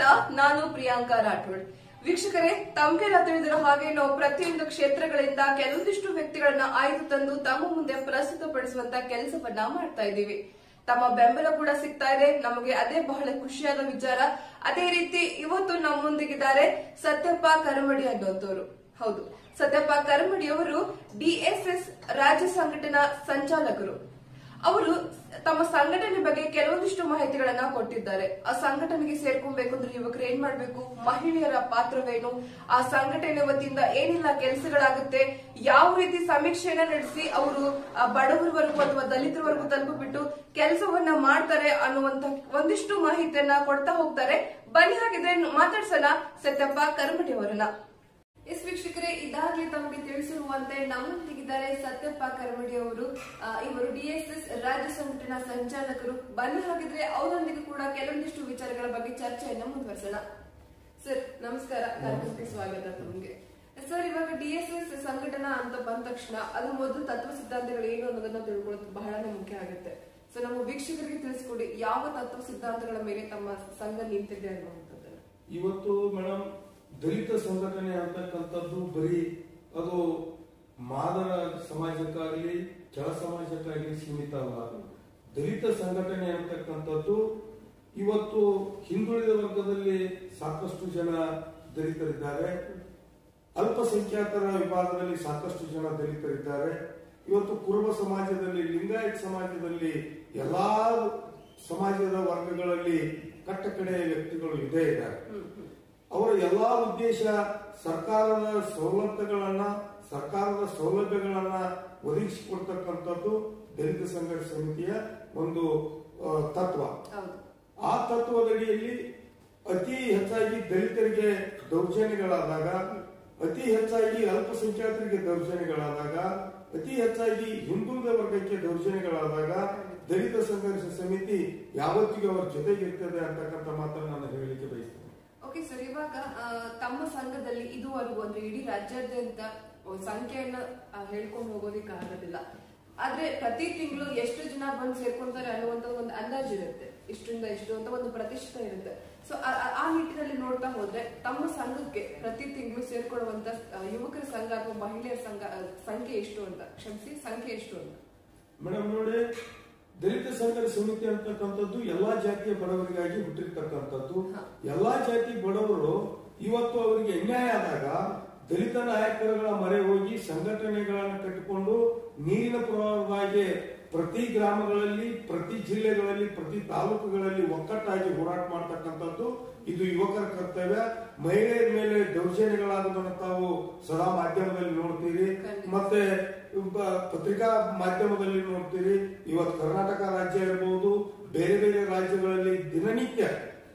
ನಾನು ಪ್ರಿಯಾಂಕಾ ರಾಠೋಡ್ ವೀಕ್ಷಕರೇ ತಮ್ಗೆಲ್ಲ ತಿಳಿದಿರೋ ಹಾಗೆ ನಾವು ಪ್ರತಿಯೊಂದು ಕ್ಷೇತ್ರಗಳಿಂದ ಕೆಲವೊಂದಿಷ್ಟು ವ್ಯಕ್ತಿಗಳನ್ನ ಆಯ್ದು ತಂದು ತಮ್ಮ ಮುಂದೆ ಪ್ರಸ್ತುತಪಡಿಸುವಂತ ಕೆಲಸವನ್ನ ಮಾಡ್ತಾ ಇದ್ದೀವಿ ತಮ್ಮ ಬೆಂಬಲ ಕೂಡ ಸಿಗ್ತಾ ಇದೆ ನಮಗೆ ಅದೇ ಬಹಳ ಖುಷಿಯಾದ ವಿಚಾರ ಅದೇ ರೀತಿ ಇವತ್ತು ನಮ್ಮ ಮುಂದಿಗಿದ್ದಾರೆ ಸತ್ಯಪ್ಪ ಕರಮಡಿ ಅನ್ನೋಂಥವ್ರು ಹೌದು ಸತ್ಯಪ್ಪ ಕರಮಡಿ ಅವರು ಡಿಎಸ್ಎಸ್ ರಾಜ್ಯ ಸಂಘಟನಾ ಸಂಚಾಲಕರು ಅವರು ತಮ್ಮ ಸಂಘಟನೆ ಬಗ್ಗೆ ಕೆಲವೊಂದಿಷ್ಟು ಮಾಹಿತಿಗಳನ್ನ ಕೊಟ್ಟಿದ್ದಾರೆ ಆ ಸಂಘಟನೆಗೆ ಸೇರ್ಕೊಬೇಕು ಅಂದ್ರೆ ಯುವಕರು ಏನ್ ಮಾಡ್ಬೇಕು ಮಹಿಳೆಯರ ಪಾತ್ರವೇನು ಆ ಸಂಘಟನೆ ವತಿಯಿಂದ ಏನೆಲ್ಲ ಕೆಲಸಗಳಾಗುತ್ತೆ ಯಾವ ರೀತಿ ಸಮೀಕ್ಷೆಯನ್ನ ನಡೆಸಿ ಅವರು ಬಡವರವರೆಗೂ ಅಥವಾ ದಲಿತರವರೆಗೂ ತಲುಪಿಬಿಟ್ಟು ಕೆಲಸವನ್ನ ಮಾಡ್ತಾರೆ ಅನ್ನುವಂತ ಒಂದಿಷ್ಟು ಮಾಹಿತಿಯನ್ನ ಕೊಡ್ತಾ ಹೋಗ್ತಾರೆ ಬನ್ನಿ ಹಾಗಿದ್ರೆ ಮಾತಾಡ್ಸೋಣ ಸತ್ಯಪ್ಪ ಕರ್ಮಟಿ ಅವರನ್ನ ಎಸ್ ವೀಕ್ಷಕರೇ ಇದಾಗಲೇ ತಮಗೆ ತಿಳಿಸಿರುವಂತೆ ನಮ್ಮೊಂದಿಗಿದ್ದಾರೆ ಸತ್ಯಪ್ಪ ಕರ್ಮಡಿ ಅವರು ಆ, ಇವರು ಡಿಎಸ್ಎಸ್ ರಾಜ್ಯ ಸಂಘಟನಾ ಸಂಚಾಲಕರು ಬನ್ನಿ ಹಾಗಿದ್ರೆ ಅವರೊಂದಿಗೆ ಕೂಡ ಕೆಲವೊಂದಿಷ್ಟು ವಿಚಾರಗಳ ಬಗ್ಗೆ ಚರ್ಚೆಯನ್ನ ಮುಂದುವರಿಸೋಣ ಸರ್ ನಮಸ್ಕಾರ ಕಾರ್ಯಕ್ರಮಕ್ಕೆ ಸ್ವಾಗತ ತಮಗೆ ಸರ್ ಇವಾಗ ಡಿಎಸ್ಎಸ್ ಸಂಘಟನಾ ಅಂತ ಬಂದ ತಕ್ಷಣ ಅದು ಮೊದಲು ತತ್ವ ಸಿದ್ಧಾಂತಗಳು ಏನು ಅನ್ನೋದನ್ನ ತಿಳ್ಕೊಳ್ಳೋದು ಬಹಳನೇ ಮುಖ್ಯ ಆಗುತ್ತೆ ಸೊ ನಮ್ಮ ವೀಕ್ಷಕರಿಗೆ ತಿಳಿಸ್ಕೊಡಿ ಯಾವ ತತ್ವ ಸಿದ್ಧಾಂತಗಳ ಮೇಲೆ ತಮ್ಮ ಸಂಘ ನಿಂತಿದೆ ಅನ್ನುವಂಥದ್ದನ್ನ ಇವತ್ತು ಮೇಡಮ್ ದಲಿತ ಸಂಘಟನೆ ಅಂತಕ್ಕಂಥದ್ದು ಬರೀ ಅದು ಮಾದರ ಸಮಾಜಕ್ಕಾಗಲಿ ಕೆಳ ಸಮಾಜಕ್ಕಾಗಲಿ ಸೀಮಿತ ಅಲ್ಲ ದಲಿತ ಸಂಘಟನೆ ಅಂತಕ್ಕಂಥದ್ದು ಇವತ್ತು ಹಿಂದುಳಿದ ವರ್ಗದಲ್ಲಿ ಸಾಕಷ್ಟು ಜನ ದಲಿತರಿದ್ದಾರೆ ಅಲ್ಪಸಂಖ್ಯಾತರ ವಿಭಾಗದಲ್ಲಿ ಸಾಕಷ್ಟು ಜನ ದಲಿತರಿದ್ದಾರೆ ಇವತ್ತು ಕುರುಬ ಸಮಾಜದಲ್ಲಿ ಲಿಂಗಾಯತ್ ಸಮಾಜದಲ್ಲಿ ಎಲ್ಲಾ ಸಮಾಜದ ವರ್ಗಗಳಲ್ಲಿ ಕಟ್ಟ ಕಡೆಯ ವ್ಯಕ್ತಿಗಳು ಇದೇ ಇದ್ದಾರೆ ಅವರ ಎಲ್ಲಾ ಉದ್ದೇಶ ಸರ್ಕಾರದ ಸವಲತ್ತುಗಳನ್ನ ಸರ್ಕಾರದ ಸೌಲಭ್ಯಗಳನ್ನ ಒದಗಿಸಿಕೊಡ್ತಕ್ಕಂಥದ್ದು ದಲಿತ ಸಂಘರ್ಷ ಸಮಿತಿಯ ಒಂದು ಆ, ತತ್ವ ಹೌದು ಆ ತತ್ವದಡಿಯಲ್ಲಿ ಅತಿ ಹೆಚ್ಚಾಗಿ ದಲಿತರಿಗೆ ದೌರ್ಜನ್ಯಗಳಾದಾಗ ಅತಿ ಹೆಚ್ಚಾಗಿ ಅಲ್ಪಸಂಖ್ಯಾತರಿಗೆ ದೌರ್ಜನ್ಯಗಳಾದಾಗ ಅತಿ ಹೆಚ್ಚಾಗಿ ಹಿಂದುಳಿದ ವರ್ಗಕ್ಕೆ ದೌರ್ಜನ್ಯಗಳಾದಾಗ ದಲಿತ ಸಂಘರ್ಷ ಸಮಿತಿ ಯಾವತ್ತಿಗೂ ಅವರ ಜೊತೆಗಿರ್ತದೆ ಅಂತಕ್ಕಂಥ ಮಾತನ್ನು ನಾನು ಹೇಳಲಿಕ್ಕೆ ಬಯಸ್ತೇನೆ ಓಕೆ ಸರ್ ಇವಾಗ ಆ, ತಮ್ಮ ಸಂಘದಲ್ಲಿ ಇದುವರೆಗೂ ಅಂದ್ರೆ ಇಡೀ ರಾಜ್ಯಾದ್ಯಂತ ಒಂದ್ ಸಂಖ್ಯೆಯನ್ನ ಆ, ಹೇಳ್ಕೊಂಡು ಹೋಗೋದಿಕ್ಕೆ ಆಗೋದಿಲ್ಲ ಆದ್ರೆ ಪ್ರತಿ ತಿಂಗಳು ಎಷ್ಟು ಜನ ಬಂದು ಸೇರ್ಕೊಂತಾರೆ ಅನ್ನುವಂತ ಒಂದು ಅಂದಾಜು ಇರುತ್ತೆ ಇಷ್ಟರಿಂದ ಇಷ್ಟು ಅಂತ ಒಂದು ಪ್ರತಿಶತ ಇರುತ್ತೆ ಸೊ ಆ ನಿಟ್ಟಿನಲ್ಲಿ ನೋಡ್ತಾ ಹೋದ್ರೆ ತಮ್ಮ ಸಂಘಕ್ಕೆ ಪ್ರತಿ ತಿಂಗಳು ಸೇರ್ಕೊಳ್ಳುವಂತ ಆ, ಯುವಕರ ಸಂಘ ಅಥವಾ ಮಹಿಳೆಯರ ಸಂಘ ಆ, ಸಂಖ್ಯೆ ಎಷ್ಟು ಅಂತ ಕ್ಷಮಿಸಿ ಸಂಖ್ಯೆ ಎಷ್ಟು ಅಂತ ಮೇಡಮ್ ನೋಡಿ ದಲಿತ ಸಂಘರ್ಷ ಸಮಿತಿ ಅಂತಕ್ಕಂಥದ್ದು ಎಲ್ಲಾ ಜಾತಿಯ ಬಡವರಿಗಾಗಿ ಹುಟ್ಟಿರ್ತಕ್ಕಂಥದ್ದು ಎಲ್ಲಾ ಜಾತಿ ಬಡವರು ಇವತ್ತು ಅವರಿಗೆ ಅನ್ಯಾಯ ಆದಾಗ ದಲಿತ ನಾಯಕರುಗಳ ಮೊರೆ ಹೋಗಿ ಸಂಘಟನೆಗಳನ್ನು ಕಟ್ಟಿಕೊಂಡು ನೀರಿನ ಪ್ರವಾಹವಾಗಿ ಪ್ರತಿ ಗ್ರಾಮಗಳಲ್ಲಿ ಪ್ರತಿ ಜಿಲ್ಲೆಗಳಲ್ಲಿ ಪ್ರತಿ ತಾಲೂಕುಗಳಲ್ಲಿ ಒಕ್ಕಟ್ಟಾಗಿ ಹೋರಾಟ ಮಾಡ್ತಕ್ಕಂಥದ್ದು ಇದು ಯುವಕರ ಕರ್ತವ್ಯ ಮಹಿಳೆಯರ ಮೇಲೆ ದೌರ್ಜನ್ಯಗಳಾಗೋದನ್ನು ತಾವು ಸದಾ ಮಾಧ್ಯಮದಲ್ಲಿ ನೋಡ್ತೀರಿ ಮತ್ತೆ ಬ- ಪತ್ರಿಕಾ ಮಾಧ್ಯಮದಲ್ಲಿ ನೋಡ್ತೀರಿ ಇವತ್ತು ಕರ್ನಾಟಕ ರಾಜ್ಯ ಇರಬಹುದು ಬೇರೆ ಬೇರೆ ರಾಜ್ಯಗಳಲ್ಲಿ ದಿನನಿತ್ಯ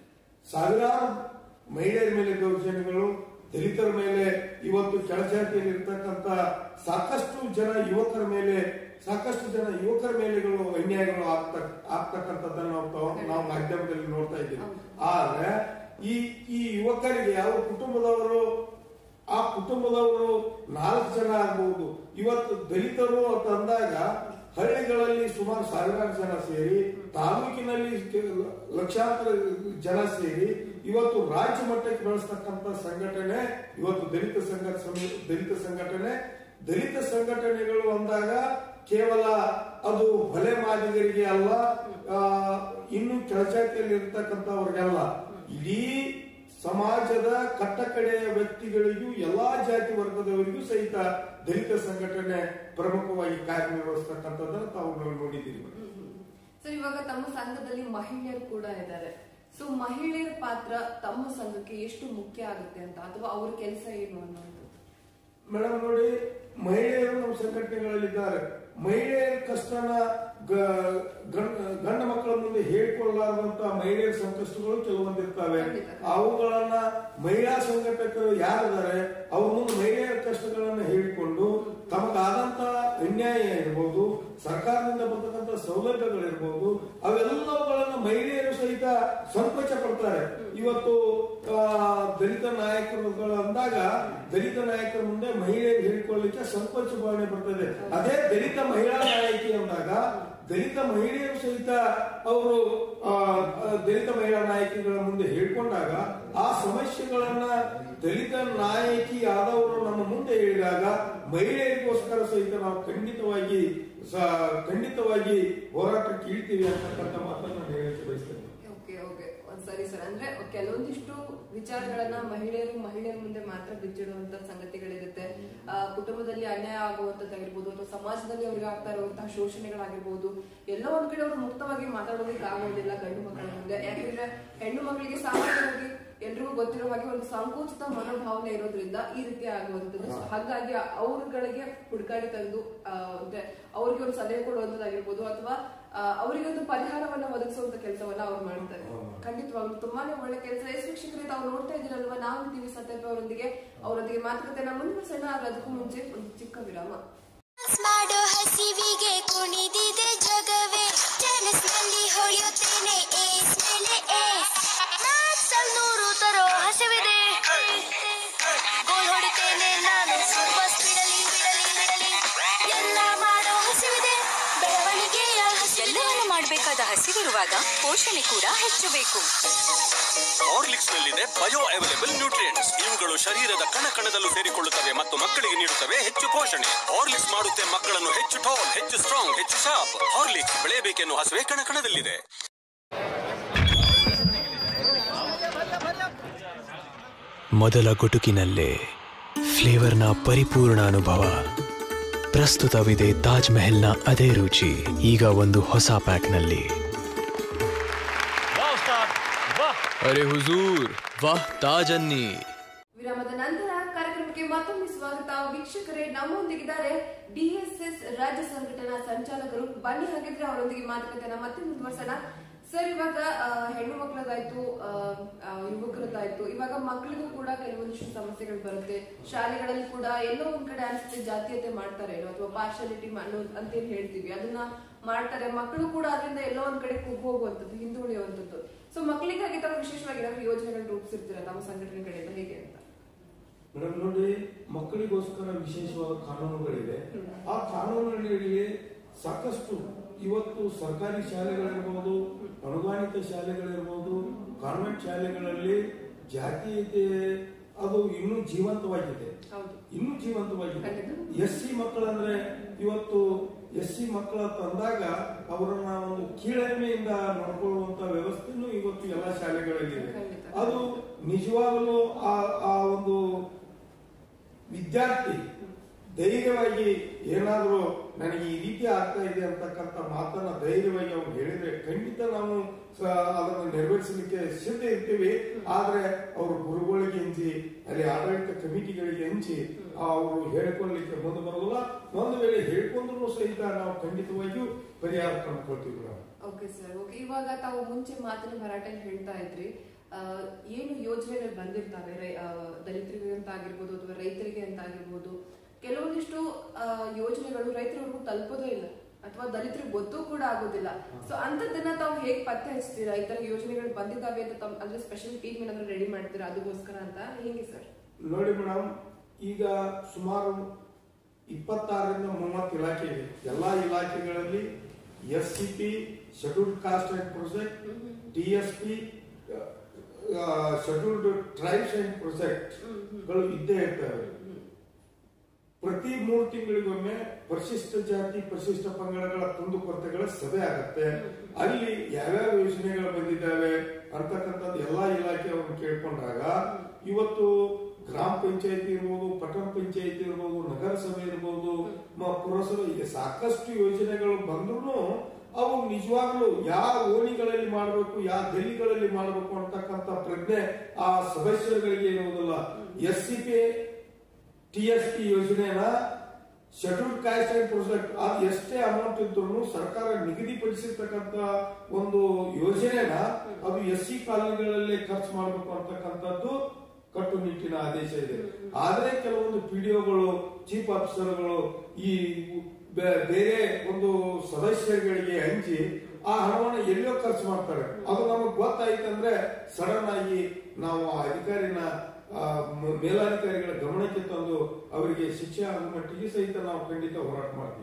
ಸಾವಿರಾರು ಮಹಿಳೆಯರ ಮೇಲೆ ದೌರ್ಜನ್ಯಗಳು ದಲಿತರ ಮೇಲೆ ಇವತ್ತು ಕೆಳಜಾತಿಯಲ್ಲಿ ಇರ್ತಕ್ಕಂಥ ಸಾಕಷ್ಟು ಜನ ಯುವಕರ ಮೇಲೆ ಸಾಕಷ್ಟು ಜನ ಯುವಕರ ಮೇಲೆಗಳು ಅನ್ಯಾಯಗಳು ಆಗ್ತ ಆಗ್ತಕ್ಕಂಥದ್ದನ್ನು ನಾವು ತಾವು- ನಾವು ಮಾಧ್ಯಮದಲ್ಲಿ ನೋಡ್ತಾ ಇದ್ದೀವಿ ಆದ್ರೆ ಈ ಈ ಯುವಕರಿಗೆ ಯಾವ ಕುಟುಂಬದವರು ಆ ಕುಟುಂಬದವರು ನಾಲ್ಕು ಜನ ಆಗ್ಬಹುದು ಇವತ್ತು ದಲಿತರು ಅಂತ ಅಂದಾಗ ಹಳ್ಳಿಗಳಲ್ಲಿ ಸುಮಾರು ಸಾವಿರಾರು ಜನ ಸೇರಿ ತಾಲೂಕಿನಲ್ಲಿ ಕೆ- ಲಕ್ಷಾಂತರ ಜನ ಸೇರಿ ಇವತ್ತು ರಾಜ್ಯ ಮಟ್ಟಕ್ಕೆ ಬೆಳೆಸ್ತಕ್ಕಂಥ ಸಂಘಟನೆ ಇವತ್ತು ದಲಿತ ಸಂಘ ಸಮ- ದಲಿತ ಸಂಘಟನೆ ದಲಿತ ಸಂಘಟನೆಗಳು ಅಂದಾಗ ಕೇವಲ ಅದು ಹೊಲೆ ಮಾದಿಗರಿಗೆ ಅಲ್ಲ ಆ, ಇನ್ನು ಕೆಳಜಾತಿಯಲ್ಲಿ ಇರ್ತಕ್ಕಂಥವ್ರಿಗಲ್ಲ ಇಡೀ ಸಮಾಜದ ಕಟ್ಟಕಡೆಯ ವ್ಯಕ್ತಿಗಳಿಗೂ ಎಲ್ಲಾ ಜಾತಿ ವರ್ಗದವರಿಗೂ ಸಹಿತ ದಲಿತ ಸಂಘಟನೆ ಪ್ರಮುಖವಾಗಿ ಕಾರ್ಯನಿರ್ವಹಿಸ್ತಕ್ಕಂಥದ್ದನ್ನು ತಾವು ನಾವು ನೋಡಿದ್ದೀರಿ ಸರ್ ಇವಾಗ ತಮ್ಮ ಸಂಘದಲ್ಲಿ ಮಹಿಳೆಯರು ಕೂಡ ಇದ್ದಾರೆ ಸೊ ಮಹಿಳೆಯರ ಪಾತ್ರ ತಮ್ಮ ಸಂಘಕ್ಕೆ ಎಷ್ಟು ಮುಖ್ಯ ಆಗುತ್ತೆ ಅಂತ ಅಥವಾ ಅವ್ರ ಕೆಲಸ ಏನು ಅನ್ನೋದು ಮೇಡಮ್ ನೋಡಿ ಮಹಿಳೆಯರು ನಮ್ಮ ಸಂಘಟನೆಗಳಲ್ಲಿದ್ದಾರೆ ಮಹಿಳೆಯರ ಕಷ್ಟನ ಗ- ಗಂಡ ಗಂಡ ಮಕ್ಕಳ ಮುಂದೆ ಹೇಳಿಕೊಳ್ಳಲಾರದಂತ ಮಹಿಳೆಯರ ಸಂಕಷ್ಟಗಳು ಕೆಲವೊಂದಿರ್ತವೆ ಖಂಡಿತ. ಅವುಗಳನ್ನ ಮಹಿಳಾ ಸಂಘಟಕರು ಯಾರಿದ್ದಾರೆ ಅವ್ರ ಮುಂದೆ ಮಹಿಳೆಯರ ಕಷ್ಟಗಳನ್ನ ಹೇಳಿಕೊಂಡು ತಮಗಾದಂತ ಅನ್ಯಾಯ ಇರ್ಬೋದು ಸರ್ಕಾರದಿಂದ ಬರ್ತಕ್ಕಂಥ ಸೌಲಭ್ಯಗಳಿರ್ಬೋದು ಅವೆಲ್ಲವುಗಳನ್ನ ಮಹಿಳೆಯರು ಸಹಿತ ಸಂಕೋಚ ಪಡ್ತಾರೆ ಇವತ್ತು ಆ, ದಲಿತ ನಾಯಕರುಗಳು ಅಂದಾಗ ದಲಿತ ನಾಯಕರ ಮುಂದೆ ಮಹಿಳೆಯರು ಹೇಳಿಕೊಳ್ಳಲಿಕ್ಕೆ ಸಂಕೋಚ ಭಾವನೆ ಬರ್ತದೆ ಅದೇ ದಲಿತ ಮಹಿಳಾ ನಾಯಕಿ ಅಂದಾಗ ದಲಿತ ಮಹಿಳೆಯರು ಸಹಿತ ಅವರು ಆ, ಆ, ದಲಿತ ಮಹಿಳಾ ನಾಯಕಿಗಳ ಮುಂದೆ ಹೇಳ್ಕೊಂಡಾಗ ಆ ಸಮಸ್ಯೆಗಳನ್ನ ದಲಿತ ನಾಯಕಿ ಆದವರು ನಮ್ಮ ಮುಂದೆ ಹೇಳಿದಾಗ ಮಹಿಳೆಯರಿಗೋಸ್ಕರ ಸಹಿತ ನಾವು ಖಂಡಿತವಾಗಿ ಸ- ಖಂಡಿತವಾಗಿ ಹೋರಾಟಕ್ಕೆ ಇಳ್ತೀವಿ ಅಂತಕ್ಕಂಥ ಮಾತನ್ನ ನಾನು ಹೇಳಕ್ಕೆ ಬಯಸ್ತೇನೆ ಓಕೆ ಓಕೆ ಒಂದ್ ಸರಿ ಸರ್ ಅಂದ್ರೆ ಕೆಲವೊಂದಿಷ್ಟು ವಿಚಾರಗಳನ್ನ ಮಹಿಳೆಯರು ಮಹಿಳೆಯರ ಮುಂದೆ ಮಾತ್ರ ಬಿಚ್ಚಿಡುವಂತ ಸಂಗತಿಗಳಿರುತ್ತೆ ಆ, ಕುಟುಂಬದಲ್ಲಿ ಅನ್ಯಾಯ ಆಗುವಂತದ್ದಾಗಿರ್ಬೋದು ಅಥವಾ ಸಮಾಜದಲ್ಲಿ ಅವ್ರಿಗೆ ಆಗ್ತಾ ಇರುವಂತಹ ಶೋಷಣೆಗಳಾಗಿರ್ಬೋದು ಎಲ್ಲೋ ಒಂದ್ ಕಡೆ ಅವರು ಮುಕ್ತವಾಗಿ ಮಾತಾಡೋದಕ್ಕೆ ಆಗೋದಿಲ್ಲ ಗಂಡು ಮಕ್ಕಳ ಮುಂದೆ ಯಾಕಂದ್ರೆ ಹೆಣ್ಣು ಮಕ್ಕಳಿಗೆ ಸಾಮಾನ್ಯವಾಗಿ ಎಲ್ರಿಗೂ ಗೊತ್ತಿರೋ ಹಾಗೆ ಒಂದು ಸಂಕೋಚಿತ ಮನೋಭಾವನೆ ಇರೋದ್ರಿಂದ ಈ ರೀತಿ ಆಗುವಂತದ್ದು So, ಹಾಗಾಗಿ ಅವ್ರಗಳಿಗೆ ಹುಡುಕಾಡಿ ತಂದು ಆ, ಅಂದ್ರೆ ಅವ್ರಿಗೆ ಒಂದು ಸಲಹೆ ಕೊಡುವಂತದ್ದಾಗಿರ್ಬೋದು ಅಥವಾ ಆ, ಅವರಿಗೆ ಒಂದು ಪರಿಹಾರವನ್ನ ಒದಗಿಸುವಂತ ಕೆಲಸವನ್ನ ಅವ್ರು ಮಾಡ್ತಾರೆ ಖಂಡಿತವಾಗ್ಲೂ ತುಂಬಾನೇ ಒಳ್ಳೆ ಕೆಲಸ ಎಸ್ ವೀಕ್ಷಕರೇ ತಾವು ನೋಡ್ತಾ ಇದ್ದೀರಲ್ವಾ ನಾವು ಟಿವಿ ಸತ್ಯಪ್ಪ ಅವರೊಂದಿಗೆ ಅವರೊಂದಿಗೆ ಮಾತುಕತೆನ ಮುಂದುವರಿಸೋಣ ಆದ್ರೆ ಅದಕ್ಕೂ ಮುಂಚೆ ಒಂದು ಚಿಕ್ಕ ವಿರಾಮ ಡ್ಯಾನ್ಸ್ ಮಾಡೋ ಹಸಿವಿಗೆ ಕುಣಿದಿದೆ ಜಗವೇ ಟೆನಿಸ್ನಲ್ಲಿ ಹೊಳೆಯುತ್ತೇನೆ ಏಸ್ ಮೇಲೆ ಏಸ್ ಮ್ಯಾಚ್ಸಲ್ಲಿ ನೂರು ತರೋ ಹಸಿವಿದೆ ಗೋಲ್ ಹೊಡಿತೇನೆ ನಾನು ಸೂಪರ್ ಸ್ಪೀಡಲ್ಲಿ ಬಿಡಲಿ ಬಿಡಲಿ ಎಲ್ಲ ಮಾಡೋ ಹಸಿವಿದೆ ಬೆಳವಣಿಗೆಯ ಹಸಿವಿದೆ ಎಲ್ಲವನ್ನು ಮಾಡಬೇಕಾದ ಹಸಿವಿರುವಾಗ ಪೋಷಣೆ ಕೂಡ ಹೆಚ್ಚಬೇಕು ಹಾರ್ಲಿಕ್ಸ್ ನಲ್ಲಿದೆ ಬಯೋ ಅವೈಲೇಬಲ್ ನ್ಯೂಟ್ರಿಯೆಂಟ್ಸ್ ಇವುಗಳು ಶರೀರದ ಕಣ ಕಣದಲ್ಲೂ ಸೇರಿಕೊಳ್ಳುತ್ತವೆ ಮತ್ತು ಮಕ್ಕಳಿಗೆ ನೀಡುತ್ತವೆ ಹೆಚ್ಚು ಪೋಷಣೆ ಹಾರ್ಲಿಕ್ಸ್ ಮಾಡುತ್ತೆ ಮಕ್ಕಳನ್ನು ಹೆಚ್ಚು ಟಾಲ್ ಹೆಚ್ಚು ಸ್ಟ್ರಾಂಗ್ ಹೆಚ್ಚು ಶಾರ್ಪ್ ಹಾರ್ಲಿಕ್ಸ್ ಬೆಳೆಯಬೇಕೆನ್ನುವ ಹಸುವೆ ಕಣ ಕಣದಲ್ಲಿದೆ ಮೊದಲ ಗುಟುಕಿನಲ್ಲೇ ಫ್ಲೇವರ್ನ ಪರಿಪೂರ್ಣ ಅನುಭವ ಪ್ರಸ್ತುತವಿದೆ ತಾಜ್ ಮೆಹಲ್ನ ಅದೇ ರುಚಿ ಈಗ ಒಂದು ಹೊಸ ಪ್ಯಾಕ್ನಲ್ಲಿ ಅರೆ ಹುಜೂರ್ ವಾಹ್ ತಾಜ್ ಅನ್ನಿ ವಿರಾಮದ ನಂತರ ಕಾರ್ಯಕ್ರಮಕ್ಕೆ ಮತ್ತೊಮ್ಮೆ ಸ್ವಾಗತ ವೀಕ್ಷಕರೇ ನಮ್ಮೊಂದಿಗಿದ್ದಾರೆ ಡಿಎಸ್ಎಸ್ ರಾಜ್ಯ ಸಂಘಟನಾ ಸಂಚಾಲಕರು ಬನ್ನಿ ಹಾಗಿದ್ರೆ ಅವರೊಂದಿಗೆ ಮಾತುಕತೆನ ಮತ್ತೆ ಮುಂದುವರ್ಸೋಣ ಸರ್ ಇವಾಗ ಆ, ಹೆಣ್ಣು ಮಕ್ಕಳದಾಯ್ತು ಆ, ಆ, ಯುವಕರದ್ದಾಯ್ತು ಇವಾಗ ಮಕ್ಕಳಿಗೂ ಕೂಡ ಕೆಲವೊಂದಿಷ್ಟು ಸಮಸ್ಯೆಗಳು ಬರುತ್ತೆ ಶಾಲೆಗಳಲ್ಲಿ ಕೂಡ ಎಲ್ಲೋ ಒಂದ್ ಕಡೆ ಅನಿಸುತ್ತೆ ಜಾತೀಯತೆ ಮಾಡ್ತಾರೆ ಏನೋ ಅಥವಾ ಪಾರ್ಶಾಲಿಟಿ ಅನ್ನೋದು ಅಂತೇಳಿ ಹೇಳ್ತೀವಿ ಅದನ್ನ ಮಾಡ್ತಾರೆ ಮಕ್ಕಳು ಕೂಡ ಅದರಿಂದ ಎಲ್ಲೋ ಒಂದ್ ಕಡೆ ಕುಗ್ಗ್ ಹೋಗುವಂಥದ್ದು ಹಿಂದುಳಿಯುವಂಥದ್ದು ಸೊ ಮಕ್ಕಳಿಗಾಗಿ ತಾವು ವಿಶೇಷವಾಗಿ ಏನಾದ್ರು ಯೋಜನೆಗಳನ್ನ ರೂಪಿಸಿರ್ತೀರಾ ನಮ್ಮ ಸಂಘಟನೆ ಕಡೆಯಿಂದ ಹೇಗೆ ಅಂತ ಮೇಡಮ್ ನೋಡಿ ಮಕ್ಕಳಿಗೋಸ್ಕರ ವಿಶೇಷವಾದ ಕಾನೂನುಗಳಿವೆ ಆ ಕಾನೂನುಗಳಿಗೆ ಸಾಕಷ್ಟು ಇವತ್ತು ಸರ್ಕಾರಿ ಶಾಲೆಗಳಿರ್ಬೋದು ಅನುದಾನಿತ ಶಾಲೆಗಳಿರ್ಬೋದು ಕಾನ್ವೆಂಟ್ ಶಾಲೆಗಳಲ್ಲಿ ಜಾತೀಯತೆ ಅದು ಇನ್ನೂ ಜೀವಂತವಾಗಿದೆ ಹೌದು ಇನ್ನೂ ಜೀವಂತವಾಗಿದೆ ಖಂಡಿತ. ಎಸ್ ಸಿ ಮಕ್ಕಳಂದ್ರೆ ಇವತ್ತು ಎಸ್ ಸಿ ಮಕ್ಕಳ ತಂದಾಗ ಅವರನ್ನ ಒಂದು ಕೀಳರಿಮೆಯಿಂದ ನೋಡ್ಕೊಳ್ಳುವಂತ ವ್ಯವಸ್ಥೆನೂ ಇವತ್ತು ಎಲ್ಲ ಶಾಲೆಗಳಲ್ಲಿದೆ ಖಂಡಿತ. ಅದು ನಿಜವಾಗಲೂ ಆ ಆ ಒಂದು ವಿದ್ಯಾರ್ಥಿ ಧೈರ್ಯವಾಗಿ ಏನಾದರೂ ನನಗೆ ಈ ರೀತಿ ಆಗ್ತಾ ಇದೆ ಅಂತಕ್ಕಂಥ ಮಾತನ್ನ ಧೈರ್ಯವಾಗಿ ಅವ್ರು ಹೇಳಿದ್ರೆ ಖಂಡಿತ ನಾವು ಸ- ಅದನ್ನು ನೆರವೇರಿಸಲಿಕ್ಕೆ ಸಿದ್ಧ ಇರ್ತೀವಿ ಆದ್ರೆ ಅವರು ಗುರುಗಳಿಗೆ ಹಂಚಿ ಅಲ್ಲಿ ಆಡಳಿತ ಕಮಿಟಿಗಳಿಗೆ ಹಂಚಿ ಅವರು ಹೇಳ್ಕೊಳ್ಳಿಕ್ಕೆ ಮುಂದೆ ಬರೋದಿಲ್ಲ ಒಂದು ವೇಳೆ ಹೇಳ್ಕೊಂಡ್ರು ಸಹಿತ ನಾವು ಖಂಡಿತವಾಗಿಯೂ ಪರಿಹಾರ ಕಂಡುಕೊಳ್ತೀವಿ ನಾವು ಓಕೆ ಸರ್ ಓಕೆ ಇವಾಗ ತಾವು ಮುಂಚೆ ಮಾತಿನ ಭರಾಟೆಯಲ್ಲಿ ಹೇಳ್ತಾ ಇದ್ರಿ ಆ, ಏನು ಯೋಜನೆಗಳು ಬಂದಿರ್ತಾವೆ ರೈ- ಆ, ದಲಿತರಿಗೆ ಅಂತ ಆಗಿರ್ಬೋದು ಅಥವಾ ರೈತರಿಗೆ ಅಂತ ಆಗಿರ್ಬೋದು ಕೆಲವೊಂದಿಷ್ಟು ಆ, ಯೋಜನೆಗಳು ರೈತರವರೆಗೂ ತಲುಪೋದೇ ಇಲ್ಲ ಅಥವಾ ದಲಿತರಿಗೆ ಗೊತ್ತೂ ಕೂಡ ಆಗೋದಿಲ್ಲ ಸೊ ಅಂತದನ್ನ ತಾವು ಹೇಗೆ ಪತ್ತೆ ಹಚ್ತೀರಾ ಈ ತರ ಯೋಜನೆಗಳು ಬಂದಿದ್ದಾವೆ ಅಂತ ತಮ್ಮ ಅಂದ್ರೆ ಸ್ಪೆಷಲ್ ಟೀಮ್ ಏನಾದ್ರು ರೆಡಿ ಮಾಡ್ತೀರಾ ಅದಕ್ಕೋಸ್ಕರ ಅಂತ ಹೇಗೆ ಸರ್ ನೋಡಿ ಮೇಡಮ್ ಈಗ ಸುಮಾರು ಇಪ್ಪತ್ತಾರರಿಂದ ಮೂವತ್ತು ಇಲಾಖೆ ಇದೆ ಎಲ್ಲಾ ಇಲಾಖೆಗಳಲ್ಲಿ S C P scheduled caste and project T S P scheduled tribes and project ಗಳು ಇದ್ದೇ ಇರ್ತವೆ ಪ್ರತಿ ಮೂರು ತಿಂಗಳಿಗೊಮ್ಮೆ ಪರಿಶಿಷ್ಟ ಜಾತಿ ಪರಿಶಿಷ್ಟ ಪಂಗಡಗಳ ಕುಂದುಕೊರತೆಗಳ ಸಭೆ ಆಗತ್ತೆ ಅಲ್ಲಿ ಯಾವ್ಯಾವ ಯೋಜನೆಗಳು ಬಂದಿದ್ದಾವೆ ಅಂತಕ್ಕಂಥದ್ದು ಎಲ್ಲಾ ಇಲಾಖೆಯವ್ರನ್ನ ಕೇಳ್ಕೊಂಡಾಗ ಇವತ್ತು ಗ್ರಾಮ ಪಂಚಾಯತಿ ಇರ್ಬೋದು ಪಟ್ಟಣ ಪಂಚಾಯತಿ ಇರ್ಬೋದು ನಗರಸಭೆ ಇರ್ಬೋದು ಮ- ಪುರಸಭೆ ಹೀಗೆ ಸಾಕಷ್ಟು ಯೋಜನೆಗಳು ಬಂದ್ರು ಅವು ನಿಜವಾಗ್ಲೂ ಯಾವ ಓಣಿಗಳಲ್ಲಿ ಮಾಡಬೇಕು ಯಾವ ಗಲ್ಲಿಗಳಲ್ಲಿ ಮಾಡಬೇಕು ಅಂತಕ್ಕಂಥ ಪ್ರಜ್ಞೆ ಆ ಸದಸ್ಯರುಗಳಿಗೆ ಇರುವುದಿಲ್ಲ S C P T S P ಯೋಜನೆನ ಶೆಡ್ಯೂಲ್ಡ್ ಕಾಸ್ಟ್ ಅಂಡ್ ಪ್ರೊಜೆಕ್ಟ್ ಅದು ಎಷ್ಟೇ ಅಮೌಂಟ್ ಇದ್ರು ಸರ್ಕಾರ ನಿಗದಿಪಡಿಸಿರ್ತಕ್ಕಂತ ಒಂದು ಯೋಜನೆನ ಅದು ಎಸ್ ಸಿ ಕಾಲೋನಿಗಳಲ್ಲಿ ಖರ್ಚು ಮಾಡಬೇಕು ಅಂತಕ್ಕಂಥದ್ದು ಕಟ್ಟುನಿಟ್ಟಿನ ಆದೇಶ ಇದೆ ಆದ್ರೆ ಕೆಲವೊಂದು ಪಿಡಿಒಗಳು ಚೀಫ್ ಆಫೀಸರ್ಗಳು ಈ ಬೆ- ಬೇರೆ ಒಂದು ಸದಸ್ಯರುಗಳಿಗೆ ಹಂಚಿ ಆ ಹಣವನ್ನು ಎಲ್ಲೋ ಖರ್ಚು ಮಾಡ್ತಾರೆ ಅದು ನಮಗೆ ಗೊತ್ತಾಯ್ತಂದ್ರೆ ಸಡನ್ ಆಗಿ ನಾವು ಆ ಅಧಿಕಾರಿನ ಆ, ಮ- ಮೇಲಾಧಿಕಾರಿಗಳ ಗಮನಕ್ಕೆ ತಂದು ಅವರಿಗೆ ಶಿಕ್ಷೆ ಆಗುವ ಮಟ್ಟಿಗೆ ಸಹಿತ ನಾವು ಖಂಡಿತ ಹೋರಾಟ ಮಾಡ್ತೀವಿ ಓಕೆ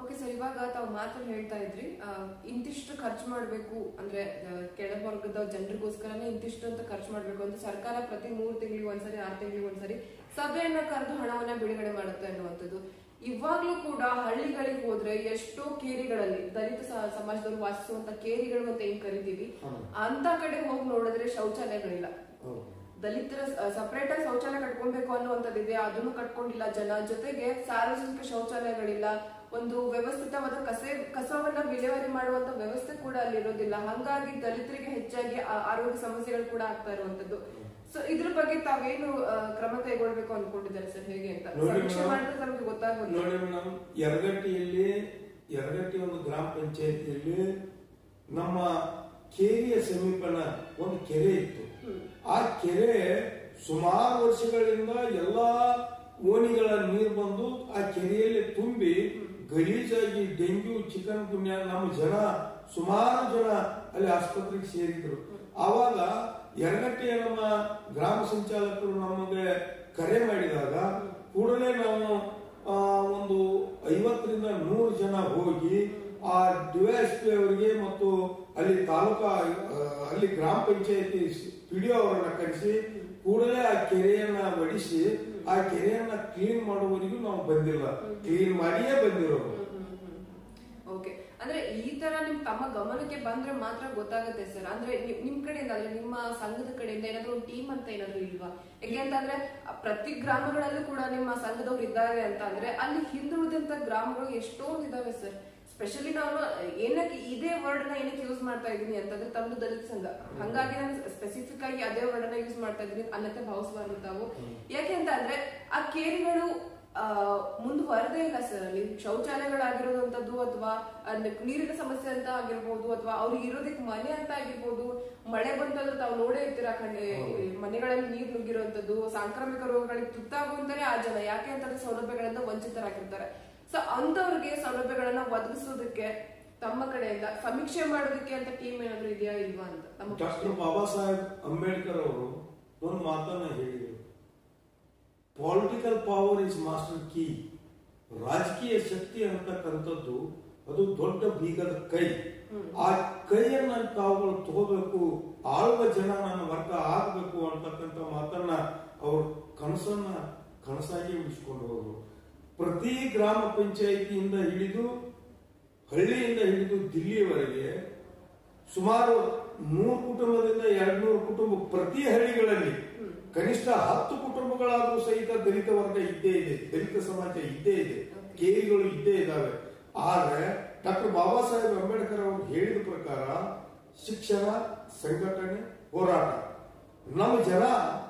ಓಕೆ ಸರ್ ಇವಾಗ ತಾವು ಮಾತಲ್ಲಿ ಹೇಳ್ತಾ ಇದ್ರಿ ಆ, ಇಂತಿಷ್ಟು ಖರ್ಚು ಮಾಡಬೇಕು ಅಂದ್ರೆ ಆ, ಕೆಳವರ್ಗದ ಜನರಿಗೋಸ್ಕರನೇ ಇಂತಿಷ್ಟು ಅಂತ ಖರ್ಚು ಮಾಡಬೇಕು ಅಂತ ಸರ್ಕಾರ ಪ್ರತಿ ಮೂರು ತಿಂಗಳಿಗೆ ಒಂದ್ಸರಿ ಆರು ತಿಂಗಳಿಗೆ ಒಂದ್ಸರಿ ಸಭೆಯನ್ನ ಕರೆದು ಹಣವನ್ನ ಬಿಡುಗಡೆ ಮಾಡುತ್ತೆ ಅನ್ನುವಂಥದ್ದು ಇವಾಗ್ಲೂ ಕೂಡ ಹಳ್ಳಿಗಳಿಗೆ ಹೋದ್ರೆ ಎಷ್ಟೋ ಕೇರಿಗಳಲ್ಲಿ ದಲಿತ ಸ- ಸಮಾಜದವರು ವಾಸಿಸುವಂತ ಕೇರಿಗಳು ಅಂತ ಏನ್ ಕರಿತೀವಿ ಅಂತ ಕಡೆ ಹೋಗಿ ನೋಡಿದ್ರೆ ಶೌಚಾಲಯಗಳಿಲ್ಲ ಹೌದು. ದಲಿತರ ಸಪರೇಟ್ ಆಗಿ ಶೌಚಾಲಯ ಕಟ್ಕೊಬೇಕು ಅನ್ನುವಂಥದ್ದಿದೆ ಅದನ್ನು ಕಟ್ಕೊಂಡಿಲ್ಲ ಜನ ಜೊತೆಗೆ ಸಾರ್ವಜನಿಕ ಶೌಚಾಲಯಗಳಿಲ್ಲ ಒಂದು ವ್ಯವಸ್ಥಿತವಾದ ಕಸೆ ಕಸವನ್ನ ವಿಲೇವಾರಿ ಮಾಡುವಂತ ವ್ಯವಸ್ಥೆ ಕೂಡ ಅಲ್ಲಿ ಇರೋದಿಲ್ಲ ಹಂಗಾಗಿ ದಲಿತರಿಗೆ ಹೆಚ್ಚಾಗಿ ಆ- ಆರೋಗ್ಯ ಸಮಸ್ಯೆಗಳು ಕೂಡ ಆಗ್ತಾ ಇರುವಂತದ್ದು ಸೊ ಇದ್ರ ಬಗ್ಗೆ ತಾವೇನು ಆ, ಕ್ರಮ ಕೈಗೊಳ್ಬೇಕು ಅನ್ಕೊಂಡಿದ್ದಾರೆ ಸರ್ ಹೇಗೆ ಅಂತ ನೋಡಿ ಸಮೀಕ್ಷೆ ಮೇಡಮ್, ಮಾಡಿದ್ರೆ ನಮ್ಗೆ ಗೊತ್ತಾಗುತ್ತೆ ನೋಡಿ ಮೇಡಮ್ ಯರಗಟ್ಟಿಯಲ್ಲಿ ಯರಗಟ್ಟಿ ಒಂದು ಗ್ರಾಮ ಪಂಚಾಯತಿಯಲ್ಲಿ ನಮ್ಮ ಕೇರಿಯ ಸಮೀಪನ ಒಂದು ಕೆರೆ ಇತ್ತು ಆ ಕೆರೆ ಸುಮಾರು ವರ್ಷಗಳಿಂದ ಎಲ್ಲಾ ಓಣಿಗಳ ನೀರು ಬಂದು ಆ ಕೆರೆಯಲ್ಲಿ ತುಂಬಿ ಗಲೀಜಾಗಿ ಡೆಂಗ್ಯೂ ಚಿಕನ್ ಗುನ್ಯಾ ನಮ್ಮ ಜನ ಸುಮಾರು ಜನ ಅಲ್ಲಿ ಆಸ್ಪತ್ರೆಗೆ ಸೇರಿದ್ರು ಆವಾಗ ಯರಗಟ್ಟಿಯ ನಮ್ಮ ಗ್ರಾಮ ಸಂಚಾಲಕರು ನಮಗೆ ಕರೆ ಮಾಡಿದಾಗ ಕೂಡಲೇ ನಾವು ಆ, ಒಂದು ಐವತ್ತರಿಂದ ನೂರು ಜನ ಹೋಗಿ ಆ ಡಿವೈಎಸ್ಪಿ ಅವರಿಗೆ ಮತ್ತು ಅಲ್ಲಿ ತಾಲೂಕಾ ಆ, ಅಲ್ಲಿ ಗ್ರಾಮ ಪಂಚಾಯತಿ ಪಿಡಿಒ ಅವರನ್ನ ಕರೆಸಿ ಕೂಡಲೇ ಆ ಕೆರೆಯನ್ನ ಒಡಿಸಿ ಆ ಕೆರೆಯನ್ನ ಕ್ಲೀನ್ ಮಾಡುವವರೆಗೂ ನಾವು ಬಂದಿಲ್ಲ ಕ್ಲೀನ್ ಮಾಡಿಯೇ ಬಂದಿರೋರು ಓಕೆ ಅಂದ್ರೆ ಈ ತರ ನಿಮ್ ತಮ್ಮ ಗಮನಕ್ಕೆ ಬಂದ್ರೆ ಮಾತ್ರ ಗೊತ್ತಾಗುತ್ತೆ ಸರ್ ಅಂದ್ರೆ ನಿ- ನಿಮ್ ಕಡೆಯಿಂದ ಅಂದ್ರೆ ನಿಮ್ಮ ಸಂಘದ ಕಡೆಯಿಂದ ಏನಾದ್ರು ಒಂದು ಟೀಮ್ ಅಂತ ಏನಾದ್ರು ಇಲ್ವಾ ಯಾಕೆಂತಂದ್ರೆ ಆ ಪ್ರತಿ ಗ್ರಾಮಗಳಲ್ಲೂ ಕೂಡ ನಿಮ್ಮ ಸಂಘದವ್ರು ಇದ್ದಾರೆ ಅಂತ ಅಂದ್ರೆ ಅಲ್ಲಿ ಹಿಂದುಳಿದಂತ ಗ್ರಾಮಗಳು ಎಷ್ಟೊಂದು ಇದಾವೆ ಸರ್ ಸ್ಪೆಷಲಿ ನಾನು ಏನಕ್ಕೆ ಇದೇ ವರ್ಡ್ ನ ಏನಕ್ಕೆ ಯೂಸ್ ಮಾಡ್ತಾ ಇದೀನಿ ಅಂತಂದ್ರೆ ತಮ್ಮದು ದಲಿತ ಸಂಘ ಹಂಗಾಗಿ ನಾನು ಸ್ಪೆಸಿಫಿಕ್ ಆಗಿ ಅದೇ ವರ್ಡ್ ನ ಯೂಸ್ ಮಾಡ್ತಾ ಇದೀನಿ ಅನ್ನತ್ತೆ ಭಾವಿಸಬಾರ್ದು ತಾವು ಯಾಕೆ ಅಂತ ಅಂದ್ರೆ ಆ ಕೇರಿಗಳು ಆ, ಮುಂದುವರೆದೇ ಇಲ್ಲ ಸರ್ ಅಲ್ಲಿ ಶೌಚಾಲಯಗಳಾಗಿರೋದಂಥದ್ದು ಅಥವಾ ನೀರಿನ ಸಮಸ್ಯೆ ಅಂತ ಆಗಿರ್ಬೋದು ಅಥವಾ ಅವ್ರಿಗೆ ಇರೋದಕ್ಕೆ ಮನೆ ಅಂತ ಆಗಿರ್ಬೋದು ಮಳೆ ಬಂತಂದ್ರೆ ತಾವು ನೋಡೇ ಇರ್ತೀರಾ ಕಣ್ಣೆ ಮನೆಗಳಲ್ಲಿ ನೀರು ನುಗ್ಗಿರುವಂತದ್ದು ಸಾಂಕ್ರಾಮಿಕ ರೋಗಗಳಿಗೆ ತುತ್ತಾಗುವಂತಾನೆ ಆ ಜನ ಯಾಕೆ ಅಂತಂದ್ರೆ ಸೌಲಭ್ಯಗಳಿಂದ ವಂಚಿತರಾಗಿರ್ತಾರೆ ಸೊ ಅಂತವ್ರಿಗೆ ಸೌಲಭ್ಯಗಳನ್ನ ಒದಗಿಸೋದಕ್ಕೆ ತಮ್ಮ ಕಡೆಯಿಂದ ಸಮೀಕ್ಷೆ ಮಾಡೋದಕ್ಕೆ ಅಂತ ಟೀಮ್ ಏನಾದ್ರು ಇದೆಯಾ ಇಲ್ವಾ ಅಂತ ತಮ್ಮ ಡಾಕ್ಟರ್ ಬಾಬಾ ಸಾಹೇಬ್ ಅಂಬೇಡ್ಕರ್ ಅವರು ಒಂದು ಮಾತನ್ನ ಹೇಳಿದರು political power is master key ರಾಜಕೀಯ ಶಕ್ತಿ ಅಂತಕ್ಕಂಥದ್ದು ಅದು ದೊಡ್ಡ ಬೀಗದ ಕೈ ಆ ಕೈಯನ್ನ ತಾವುಗಳು ತಗೋಬೇಕು ಆಳುವ ಜನ ನನ್ನ ವರ್ಗ ಆಗ್ಬೇಕು ಅಂತಕ್ಕಂಥ ಮಾತನ್ನ ಅವರು ಕನಸನ್ನ ಕನಸಾಗಿ ಉಳಿಸ್ಕೊಂಡು ಹೋದ್ರು ಪ್ರತಿ ಗ್ರಾಮ ಪಂಚಾಯಿತಿಯಿಂದ ಹಿಡಿದು ಹಳ್ಳಿಯಿಂದ ಹಿಡಿದು ದಿಲ್ಲಿಯವರೆಗೆ ಸುಮಾರು ನೂರು ಕುಟುಂಬದಿಂದ ಎರಡ್ ನೂರು ಕುಟುಂಬ ಪ್ರತಿ ಹಳ್ಳಿಗಳಲ್ಲಿ ಕನಿಷ್ಠ ಹತ್ತು ಕುಟುಂಬಗಳಾದ್ರೂ ಸಹಿತ ದಲಿತ ವರ್ಗ ಇದ್ದೇ ಇದೆ ದಲಿತ ಸಮಾಜ ಇದ್ದೇ ಇದೆ ಕೇರಿಗಳು ಇದ್ದೇ ಇದ್ದಾವೆ ಆದ್ರೆ ಡಾಕ್ಟರ್ ಬಾಬಾ ಸಾಹೇಬ್ ಅಂಬೇಡ್ಕರ್ ಅವರು ಹೇಳಿದ ಪ್ರಕಾರ ಶಿಕ್ಷಣ ಸಂಘಟನೆ ಹೋರಾಟ ನಮ್ಮ ಜನ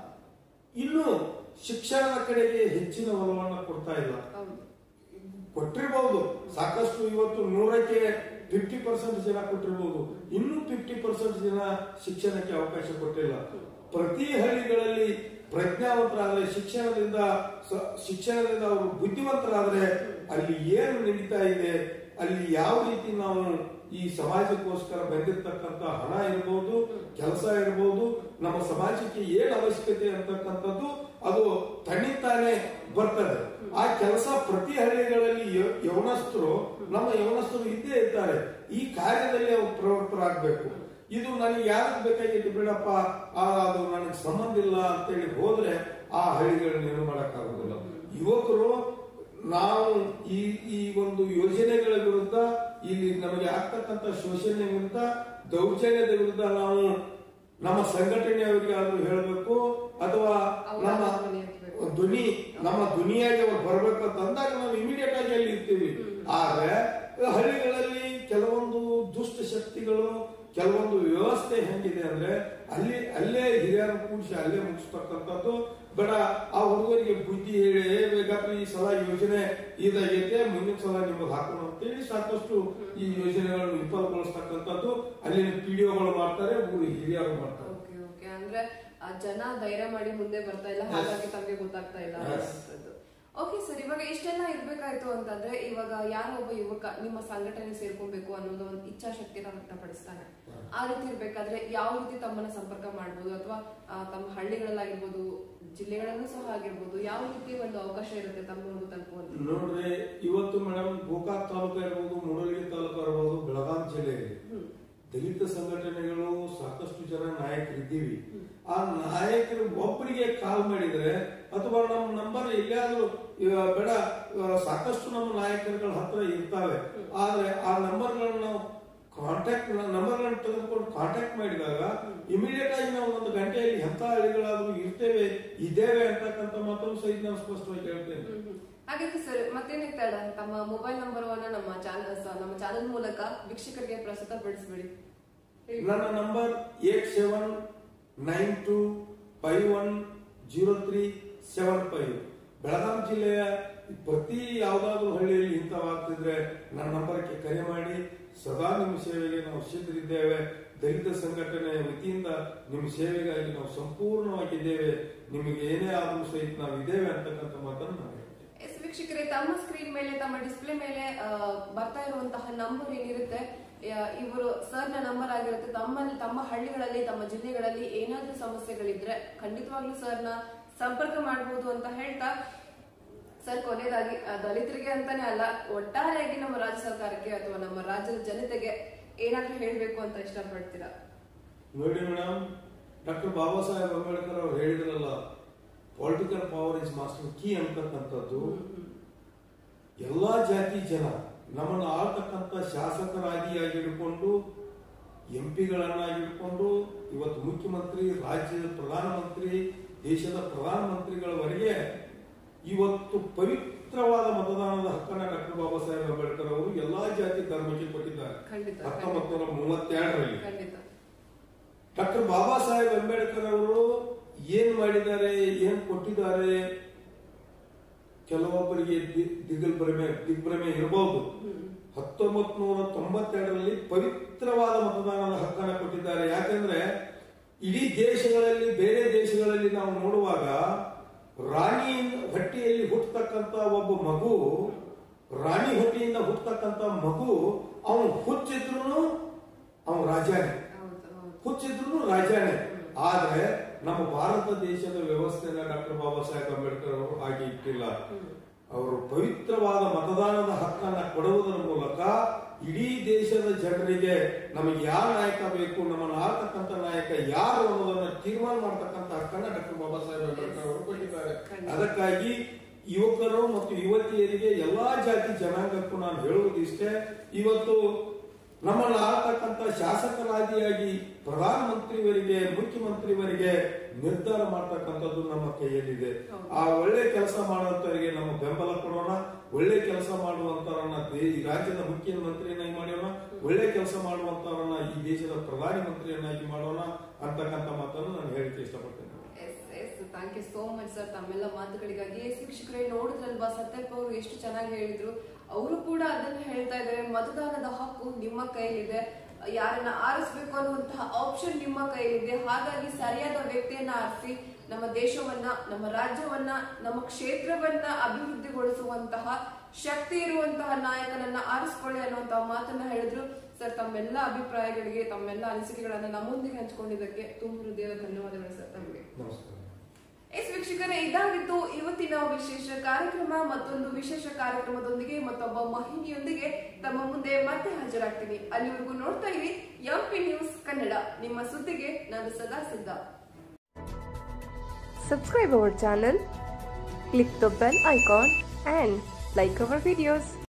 ಇನ್ನು ಶಿಕ್ಷಣದ ಕಡೆಗೆ ಹೆಚ್ಚಿನ ಒಲವನ್ನು ಕೊಡ್ತಾ ಇಲ್ಲ ಹೌದು ಕೊಟ್ಟಿರಬಹುದು ಸಾಕಷ್ಟು ಇವತ್ತು ನೂರಕ್ಕೆ ಫಿಫ್ಟಿ ಪರ್ಸೆಂಟ್ ಜನ ಕೊಟ್ಟಿರಬಹುದು ಇನ್ನೂ ಫಿಫ್ಟಿ ಪರ್ಸೆಂಟ್ ಜನ ಶಿಕ್ಷಣಕ್ಕೆ ಅವಕಾಶ ಕೊಟ್ಟಿಲ್ಲ ಪ್ರತಿ ಹಳ್ಳಿಗಳಲ್ಲಿ ಪ್ರಜ್ಞಾವಂತರಾದ್ರೆ ಶಿಕ್ಷಣದಿಂದ ಸ- ಶಿಕ್ಷಣದಿಂದ ಅವರು ಬುದ್ಧಿವಂತರಾದ್ರೆ ಅಲ್ಲಿ ಏನು ನಡೀತಾ ಇದೆ ಅಲ್ಲಿ ಯಾವ ರೀತಿ ನಾವು ಈ ಸಮಾಜಕ್ಕೋಸ್ಕರ ಬಂದಿರತಕ್ಕಂತ ಹಣ ಇರಬಹುದು ಕೆಲಸ ಇರಬಹುದು ನಮ್ಮ ಸಮಾಜಕ್ಕೆ ಏನ್ ಅವಶ್ಯಕತೆ ಅಂತಕ್ಕಂಥದ್ದು ಅದು ತನ್ನಿಂತಾನೆ ಬರ್ತದೆ ಆ ಕೆಲಸ ಪ್ರತಿ ಹಳ್ಳಿಗಳಲ್ಲಿ ಯ- ಯವನಸ್ಥರು ನಮ್ಮ ಯವನಸ್ಥರು ಇದ್ದೇ ಇರ್ತಾರೆ ಈ ಕಾರ್ಯದಲ್ಲಿ ಅವರು ಪ್ರವೃತ್ತರಾಗಬೇಕು ಇದು ನನಗೆ ಯಾರಿಗೆ ಬೇಕಾಗಿತ್ತು ಬಿಡಪ್ಪ ಆ, ಅದು ನನಗೆ ಸಂಬಂಧ ಇಲ್ಲ ಅಂತೇಳಿ ಹೋದ್ರೆ ಆ ಹಳ್ಳಿಗಳನ್ನ ಏನು ಮಾಡಕ್ಕಾಗೋದಿಲ್ಲ ಯುವಕರು ನಾವು ಈ ಈ ಒಂದು ಯೋಜನೆಗಳ ವಿರುದ್ಧ ಇಲ್ಲಿ ನಮಗೆ ಆಗ್ತಕ್ಕಂಥ ಶೋಷಣೆ ವಿರುದ್ಧ ದೌರ್ಜನ್ಯದ ವಿರುದ್ಧ ನಾವು ನಮ್ಮ ಸಂಘಟನೆಯವರಿಗೆ ಆದ್ರೂ ಹೇಳಬೇಕು ಅಥವಾ ನಮ್ಮ ಧ್ವನಿ ನಮ್ಮ ಧ್ವನಿಯಾಗಿ ಅವ್ರು ಬರ್ಬೇಕು ಅಂತ ಅಂದಾಗ ನಾವು ಇಮಿಡಿಯೇಟ್ ಆಗಿ ಅಲ್ಲಿ ಇರ್ತೀವಿ ಆದ್ರೆ ಹಳ್ಳಿಗಳಲ್ಲಿ ಕೆಲವೊಂದು ದುಷ್ಟ ಶಕ್ತಿಗಳು ಕೆಲವೊಂದು ವ್ಯವಸ್ಥೆ ಹೆಂಗಿದೆ ಅಂದ್ರೆ ಅಲ್ಲಿ ಅಲ್ಲೇ ಹಿರಿಯರ ಕೂಡಿಸಿ ಅಲ್ಲೇ ಮುಗಿಸ್ತಕ್ಕಂಥದ್ದು ಬೇಡ ಆ ಹುಡುಗರಿಗೆ ಬುದ್ಧಿ ಹೇಳಿ "ಏ, ಬೇಕಾದ್ರೆ ಈ ಸಲ ಯೋಜನೆ ಇದಾಗೈತೆ ಮುಂದಿನ ಸಲ ನಿಮಗೆ ಹಾಕೋಣ ಅಂತೇಳಿ ಸಾಕಷ್ಟು ಈ ಯೋಜನೆಗಳನ್ನು ವಿಫಲಗೊಳಿಸ್ತಕ್ಕಂಥದ್ದು ಅಲ್ಲಿನ ಪಿಡಿಒಗಳು ಮಾಡ್ತಾರೆ ಊರು ಹಿರಿಯರು ಮಾಡ್ತಾರೆ ಓಕೆ ಓಕೆ ಅಂದ್ರೆ ಆ ಜನ ಧೈರ್ಯ ಮಾಡಿ ಮುಂದೆ ಬರ್ತಾ ಇಲ್ಲ ಹಾಗಾಗಿ ತಮಗೆ ಗೊತ್ತಾಗ್ತಾ ಇಲ್ಲ ಅನ್ನೋಂಥದ್ದು ಓಕೆ ಸರ್ ಇವಾಗ ಇಷ್ಟೆಲ್ಲ ಇರ್ಬೇಕಾಯ್ತು ಅಂತಂದ್ರೆ ಇವಾಗ ಯಾರೋ ಒಬ್ಬ ಯುವಕ ನಿಮ್ಮ ಸಂಘಟನೆ ಸೇರ್ಕೊಬೇಕು ಅನ್ನೋದು ಒಂದು ಇಚ್ಛಾಶಕ್ತಿನ ವ್ಯಕ್ತಪಡಿಸ್ತಾನೆ ಆ ರೀತಿ ಇರ್ಬೇಕಾದ್ರೆ ಯಾವ ರೀತಿ ತಮ್ಮನ್ನ ಸಂಪರ್ಕ ಮಾಡ್ಬೋದು ಅಥವಾ ತಮ್ಮ ಹಳ್ಳಿಗಳಲ್ಲಾಗಿರ್ಬೋದು ಜಿಲ್ಲೆಗಳಲ್ಲೂ ಸಹ ಆಗಿರ್ಬೋದು ಯಾವ ರೀತಿ ಒಂದು ಅವಕಾಶ ಇರುತ್ತೆ ತಮ್ಮ ಒಂದು ತಲುಪುವಂತ ನೋಡ್ರಿ ಇವತ್ತು ಮೇಡಮ್ ಗೋಕಾಕ್ ತಾಲೂಕು ಇರ್ಬೋದು ಮೂಡಲಗಿ ತಾಲೂಕು ಇರ್ಬೋದು ಬೆಳಗಾಂ ಜಿಲ್ಲೆಯಲ್ಲಿ ದಲಿತ ಸಂಘಟನೆಗಳು ಸಾಕಷ್ಟು ಜನ ನಾಯಕರಿದ್ದೀವಿ ಆ ನಾಯಕರು ಒಬ್ಬರಿಗೆ ಕಾಲ್ ಮಾಡಿದ್ರೆ ಅಥವಾ ನಮ್ಮ ನಂಬರ್ ಎಲ್ಲಿಯಾದ್ರೂ ಇವ ಬೇಡ ಇವ ಸಾಕಷ್ಟು ನಮ್ಮ ನಾಯಕರುಗಳ ಹತ್ರ ಇರ್ತಾವೆ ಆದ್ರೆ ಆ ನಂಬರ್ಗಳನ್ನ ನಾವು ಕಾಂಟ್ಯಾಕ್ಟ್ ನಂಬರ್ಗಳನ್ನು ತೆಗೆದುಕೊಂಡು ಕಾಂಟ್ಯಾಕ್ಟ್ ಮಾಡಿದಾಗ ಇಮಿಡಿಯೇಟ್ ಆಗಿ ನಾವು ಒಂದು ಗಂಟೆಯಲ್ಲಿ ಎಂತ ಹಳ್ಳಿಗಳಾದ್ರೂ ಇರ್ತೇವೆ ಇದ್ದೇವೆ ಅಂತಕ್ಕಂಥ ಮಾತನ್ನು ಸಹಿತ ನಾನು ಸ್ಪಷ್ಟವಾಗಿ ಹೇಳ್ತೇನೆ ಹಾಗಾದ್ರೆ ಸರ್ ಮತ್ತೇನೇ ತಡ ತಮ್ಮ ಮೊಬೈಲ್ ನಂಬರ್ ನಮ್ಮ ಚಾನಲ್ ನಮ್ಮ ಚಾನಲ್ ಮೂಲಕ ವೀಕ್ಷಕರಿಗೆ ಪ್ರಸ್ತುತಪಡಿಸ್ಬಿಡಿ ಹೇಳಿ. ನನ್ನ number eight seven nine two five one zero three seven five Belgaum ಜಿಲ್ಲೆಯ ಪ್ರತಿ ಯಾವ್ದಾದ್ರು ಹಳ್ಳಿಯಲ್ಲಿ ಇಂಥವಾಗ್ತಿದ್ರೆ ನನ್ನ ನಂಬರ್ಗೆ ಕರೆ ಮಾಡಿ ಸದಾ ನಿಮ್ಮ ಸೇವೆಗೆ ನಾವು ಸಿದ್ಧರಿದ್ದೇವೆ ದಲಿತ ಸಂಘಟನೆಯ ವತಿಯಿಂದ ನಿಮ್ಮ ಸೇವೆಗಾಗಿ ನಾವು ಸಂಪೂರ್ಣವಾಗಿದ್ದೇವೆ ನಿಮಗೆ ಏನೇ ಆದರೂ ಸಹಿತ ನಾವು ಇದ್ದೇವೆ ಅಂತಕ್ಕಂಥ ಮಾತನ್ನು ನಾನು ಹೇಳ್ತೇನೆ ಎಸ್ ವೀಕ್ಷಕರೇ ತಮ್ಮ ಸ್ಕ್ರೀನ್ ಮೇಲೆ ತಮ್ಮ ಡಿಸ್ಪ್ಲೇ ಮೇಲೆ ಆ, ಬರ್ತಾ ಇರುವಂತಹ ನಂಬರ್ ಏನಿರುತ್ತೆ ಯಾ- ಇವರು ಸರ್ ನ ನಂಬರ್ ಆಗಿರುತ್ತೆ ತಮ್ಮಲ್ಲಿ ತಮ್ಮ ಹಳ್ಳಿಗಳಲ್ಲಿ ತಮ್ಮ ಜಿಲ್ಲೆಗಳಲ್ಲಿ ಏನಾದ್ರೂ ಸಮಸ್ಯೆಗಳಿದ್ರೆ ಖಂಡಿತವಾಗ್ಲೂ ಸರ್ ನ ಸಂಪರ್ಕ ಮಾಡಬಹುದು ಅಂತ ಹೇಳ್ತಾ ಸರ್ ಕೊನೆಯದಾಗಿ ಆ, ದಲಿತರಿಗೆ ಅಂತಾನೆ ಅಲ್ಲ ಒಟ್ಟಾರೆಯಾಗಿ ನಮ್ಮ ರಾಜ್ಯ ಸರ್ಕಾರಕ್ಕೆ ಅಥವಾ ನಮ್ಮ ರಾಜ್ಯದ ಜನತೆಗೆ ಏನಾದ್ರೂ ಹೇಳ್ಬೇಕು ಅಂತ ಇಷ್ಟಪಡ್ತೀರಾ ನೋಡಿ ಮೇಡಮ್ ಡಾಕ್ಟರ್ ಬಾಬಾ ಸಾಹೇಬ್ ಅಂಬೇಡ್ಕರ್ ಅವರು ಹೇಳಿದ್ರಲ್ಲ political power is master key ಅಂತಕ್ಕಂಥದ್ದು ಎಲ್ಲಾ ಜಾತಿ ಜನ ನಮ್ಮನ್ನು ಆಳ್ತಕ್ಕಂಥ ಶಾಸಕರಾಗಿ ಹಿಡ್ಕೊಂಡು ಎಂ ಪಿಗಳನ್ನಾಗಿಡ್ಕೊಂಡು ಇವತ್ತು ಮುಖ್ಯಮಂತ್ರಿ ರಾಜ್ಯದ ಪ್ರಧಾನಮಂತ್ರಿ ದೇಶದ ಪ್ರಧಾನಮಂತ್ರಿಗಳವರೆಗೆ ಇವತ್ತು ಪವಿತ್ರವಾದ ಮತದಾನದ ಹಕ್ಕನ್ನ ಡಾಕ್ಟರ್ ಬಾಬಾ ಸಾಹೇಬ್ ಅಂಬೇಡ್ಕರ್ ಅವರು ಎಲ್ಲಾ ಜಾತಿ ಧರ್ಮಕ್ಕೆ ಕೊಟ್ಟಿದ್ದಾರೆ ಖಂಡಿತ, ಹತ್ತೊಂಬತ್ತು ನೂರ ಮೂವತ್ತೆರಡರಲ್ಲಿ ಖಂಡಿತ ಡಾಕ್ಟರ್ ಬಾಬಾ ಸಾಹೇಬ್ ಅಂಬೇಡ್ಕರ್ ಅವರು ಏನ್ ಮಾಡಿದ್ದಾರೆ ಏನ್ ಕೊಟ್ಟಿದ್ದಾರೆ ಕೆಲವೊಬ್ಬರಿಗೆ ದಿ- ದಿಗ್ಭ್ರಮೆ ದಿಗ್ಭ್ರಮೆ ಇರಬಹುದು ಹತ್ತೊಂಬತ್ ನೂರ ತೊಂಬತ್ತೆರಡರಲ್ಲಿ ಪವಿತ್ರವಾದ ಮತದಾನದ ಹಕ್ಕನ್ನು ಕೊಟ್ಟಿದ್ದಾರೆ ಯಾಕಂದ್ರೆ ಇಡೀ ದೇಶಗಳಲ್ಲಿ ಬೇರೆ ದೇಶಗಳಲ್ಲಿ ನಾವು ನೋಡುವಾಗ ರಾಣಿ ಹೊಟ್ಟೆಯಲ್ಲಿ ಹುಟ್ಟತಕ್ಕಂತ ಒಬ್ಬ ಮಗು ರಾಣಿ ಹೊಟ್ಟೆಯಿಂದ ಹುಟ್ಟತಕ್ಕಂತ ಮಗು ಅವನು ಹುಚ್ಚಿದ್ರು ಅವನು ರಾಜಾನೆ ಹೌದು ಹೌದು ಹುಚ್ಚಿದ್ರು ರಾಜಾನೆ ಆದ್ರೆ ನಮ್ಮ ಭಾರತ ದೇಶದ ವ್ಯವಸ್ಥೆನ ಡಾಕ್ಟರ್ ಬಾಬಾ ಸಾಹೇಬ್ ಅಂಬೇಡ್ಕರ್ ಅವರು ಹಾಗೆ ಇಟ್ಟಿಲ್ಲ ಅವರು ಪವಿತ್ರವಾದ ಮತದಾನದ ಹಕ್ಕನ್ನ ಕೊಡುವುದರ ಮೂಲಕ ಇಡೀ ದೇಶದ ಜನರಿಗೆ ನಮಗೆ ಯಾವ ನಾಯಕ ಬೇಕು ನಮ್ಮನ್ನು ಆಳ್ತಕ್ಕಂಥ ನಾಯಕ ಯಾರು ಅನ್ನೋದನ್ನ ತೀರ್ಮಾನ ಮಾಡ್ತಕ್ಕಂಥ ಹಕ್ಕನ್ನ ಡಾಕ್ಟರ್ ಬಾಬಾ ಸಾಹೇಬ್ ಅಂಬೇಡ್ಕರ್ ಅವರು ಕೊಟ್ಟಿದ್ದಾರೆ ಅದಕ್ಕಾಗಿ ಯುವಕರು ಮತ್ತು ಯುವತಿಯರಿಗೆ ಎಲ್ಲಾ ಜಾತಿ ಜನಾಂಗಕ್ಕೂ ನಾನು ಹೇಳುವುದು ಇಷ್ಟೇ ಇವತ್ತು ನಮ್ಮನ್ನು ಆಳ್ತಕ್ಕಂಥ ಶಾಸಕರಾದಿಯಾಗಿ ಪ್ರಧಾನಮಂತ್ರಿವರಿಗೆ ಮುಖ್ಯಮಂತ್ರಿವರಿಗೆ ನಿರ್ಧಾರ ಮಾಡ್ತಕ್ಕಂಥದ್ದು ನಮ್ಮ ಕೈಯಲ್ಲಿದೆ ಆ ಒಳ್ಳೆ ಕೆಲಸ ಮಾಡುವಂತವರಿಗೆ ನಮ್ಮ ಬೆಂಬಲ ಕೊಡೋಣ ಒಳ್ಳೆ ಕೆಲಸ ಮಾಡುವಂತವರನ್ನ ದೇ- ಈ ರಾಜ್ಯದ ಮುಖ್ಯಮಂತ್ರಿಯನ್ನಾಗಿ ಮಾಡೋಣ ಒಳ್ಳೆ ಕೆಲಸ ಮಾಡುವಂತವರನ್ನ ಈ ದೇಶದ ಪ್ರಧಾನಿ ಮಂತ್ರಿಯನ್ನಾಗಿ ಮಾಡೋಣ ಅಂತಕ್ಕಂಥ ಮಾತನ್ನು ನಾನು ಹೇಳಿಕೆ ಇಷ್ಟಪಡ್ತೇನೆ yes yes thank you so much sir ತಮ್ಮೆಲ್ಲ ಮಾತುಗಳಿಗಾಗಿ ಎಸ್ ಶಿಕ್ಷಕರೇ ನೋಡಿದ್ರಲ್ವಾ ಸತ್ಯಪ್ಪ ಅವರು ಎಷ್ಟು ಚೆನ್ನಾಗಿ ಹೇಳಿದ್ರು ಅವರು ಕೂಡ ಅದನ್ನ ಹೇಳ್ತಾ ಇದ್ದಾರೆ ಮತದಾನದ ಹಕ್ಕು ನಿಮ್ಮ ಕೈಲಿದೆ ಯಾರನ್ನ ಆರಿಸ್ಬೇಕು ಅನ್ನುವಂತಹ ಆಪ್ಷನ್ ನಿಮ್ಮ ಕೈಲಿದೆ ಹಾಗಾಗಿ ಸರಿಯಾದ ವ್ಯಕ್ತಿಯನ್ನ ಆರಿಸಿ ನಮ್ಮ ದೇಶವನ್ನ ನಮ್ಮ ರಾಜ್ಯವನ್ನ ನಮ್ಮ ಕ್ಷೇತ್ರವನ್ನ ಅಭಿವೃದ್ಧಿಗೊಳಿಸುವಂತಹ ಶಕ್ತಿ ಇರುವಂತಹ ನಾಯಕನನ್ನ ಆರಿಸ್ಕೊಳ್ಳಿ ಅನ್ನುವಂತಹ ಮಾತನ್ನ ಹೇಳಿದ್ರು ಸರ್ ತಮ್ಮೆಲ್ಲ ಅಭಿಪ್ರಾಯಗಳಿಗೆ ತಮ್ಮೆಲ್ಲ ಅನಿಸಿಕೆಗಳನ್ನ ನಮ್ಮೊಂದಿಗೆ ಹಂಚಿಕೊಂಡಿದ್ದಕ್ಕೆ ತುಂಬ ಹೃದಯದ ಧನ್ಯವಾದಗಳು ಸರ್ ತಮಗೆ ನಮಸ್ಕಾರ ಎಸ್ ವೀಕ್ಷಕರೇ ಇದಾಗಿತ್ತು ಇವತ್ತಿನ ವಿಶೇಷ ಕಾರ್ಯಕ್ರಮ ಮತ್ತೊಂದು ವಿಶೇಷ ಕಾರ್ಯಕ್ರಮದೊಂದಿಗೆ ಮತ್ತೊಬ್ಬ ಮಹಿಳೆಯೊಂದಿಗೆ ತಮ್ಮ ಮುಂದೆ ಮತ್ತೆ ಹಾಜರಾಗ್ತೀನಿ ಅಲ್ಲಿವರೆಗೂ ನೋಡ್ತಾ ಇರಿ ಎಂಪಿ ನ್ಯೂಸ್ ಕನ್ನಡ ನಿಮ್ಮ ಸುದ್ದಿಗೆ ನಾನು ಸದಾ ಸಿದ್ಧ subscribe our channel, click the bell icon and like our videos.